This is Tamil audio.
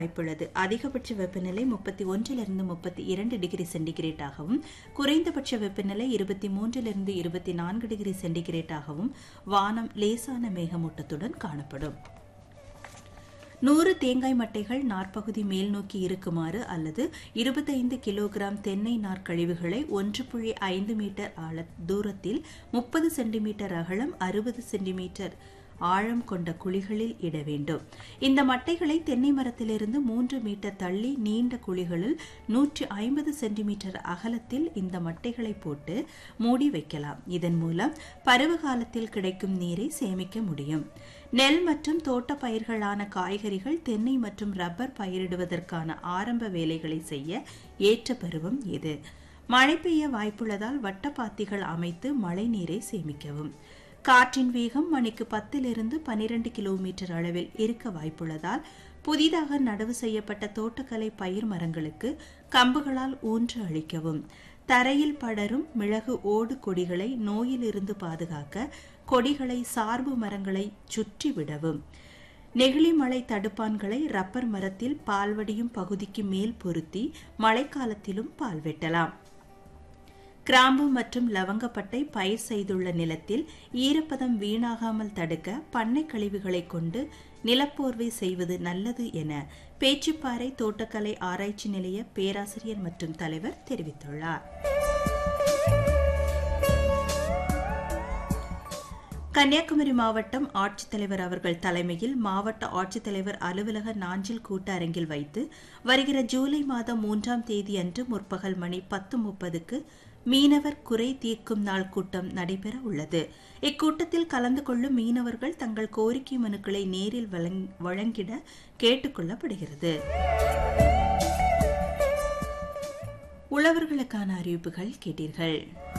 வாய்ப்புள்ளது அதிகபட்ச வெப்பநிலை முப்பத்தி ஒன்றிலிருந்து முப்பத்தி இரண்டு டிகிரி சென்டிகிரேட்டாகவும் குறைந்தபட்ச வெப்பநிலை இருபத்தி மூன்றிலிருந்து இருபத்தி நான்கு டிகிரி சென்டிகிரேட்டாகவும் வானம் லேசான மேகமூட்டத்துடன் காணப்படும் நூறு தேங்காய் மட்டைகள் நார்ப்பகுதி மேல் நோக்கி இருக்குமாறு அல்லது இருபத்தைந்து கிலோகிராம் தென்னை நார் கழிவுகளை ஒன்று புள்ளி ஐந்து மீட்டர் ஆழ தூரத்தில் முப்பது சென்டிமீட்டர் அகலம் அறுபது சென்டிமீட்டர் ஆழம் கொண்ட குழிகளில் இட வேண்டும் இந்த மட்டைகளை தென்னை மரத்திலிருந்து மூன்று மீட்டர் தள்ளி நீண்ட குழிகளில் நூற்றி ஐம்பது சென்டிமீட்டர் அகலத்தில் இந்த மட்டைகளை போட்டு மூடி வைக்கலாம் இதன் மூலம் பருவ காலத்தில் கிடைக்கும் நீரை சேமிக்க முடியும் நெல் மற்றும் தோட்ட பயிர்களான காய்கறிகள் தென்னை மற்றும் ரப்பர் பயிரிடுவதற்கான ஆரம்ப வேலைகளை செய்ய ஏற்ற பருவம் இது மழை பெய்ய வாய்ப்புள்ளதால் வட்டப்பாத்திகள் அமைத்து மழை நீரை சேமிக்கவும் காற்றின் வேகம் மணிக்கு பத்திலிருந்து பனிரெண்டு கிலோமீட்டர் அளவில் இருக்க வாய்ப்புள்ளதால் புதிதாக நடவு செய்யப்பட்ட தோட்டக்கலை பயிர் மரங்களுக்கு கம்புகளால் ஊன்று அளிக்கவும் தரையில் படரும் மிளகு ஓடு கொடிகளை நோயிலிருந்து பாதுகாக்க கொடிகளை சார்பு மரங்களை சுற்றி விடவும் நெகிழி மழை தடுப்பான்களை ரப்பர் மரத்தில் பால்வடியும் பகுதிக்கு மேல் பொருத்தி மழைக்காலத்திலும் பால் வெட்டலாம் கிராம்பு மற்றும் லவங்கப்பட்டை பயிர் செய்துள்ள நிலத்தில் ஈரப்பதம் வீணாகாமல் தடுக்க பண்ணை கழிவுகளை கொண்டு நிலப்போர்வை செய்வது நல்லது என பேச்சுப்பாறை தோட்டக்கலை ஆராய்ச்சி நிலைய பேராசிரியர் மற்றும் தலைவர் தெரிவித்துள்ளார் கன்னியாகுமரி மாவட்டம் ஆட்சித்தலைவர் அவர்கள் தலைமையில் மாவட்ட ஆட்சித்தலைவர் அலுவலக நாஞ்சில் கூட்டரங்கில் வைத்து வருகிற ஜூலை மாதம் மூன்றாம் தேதி அன்று முற்பகல் மணி பத்து முப்பதுக்கு மீனவர் குறை தீர்க்கும் நாள் கூட்டம் நடைபெற உள்ளது இக்கூட்டத்தில் கலந்து கொள்ளும் மீனவர்கள் தங்கள் கோரிக்கை மனுக்களை நேரில் வழங்கிட கேட்டுக் கொள்ளப்படுகிறது உழவர்களுக்கான அறிவிப்புகள் கேட்டீர்கள்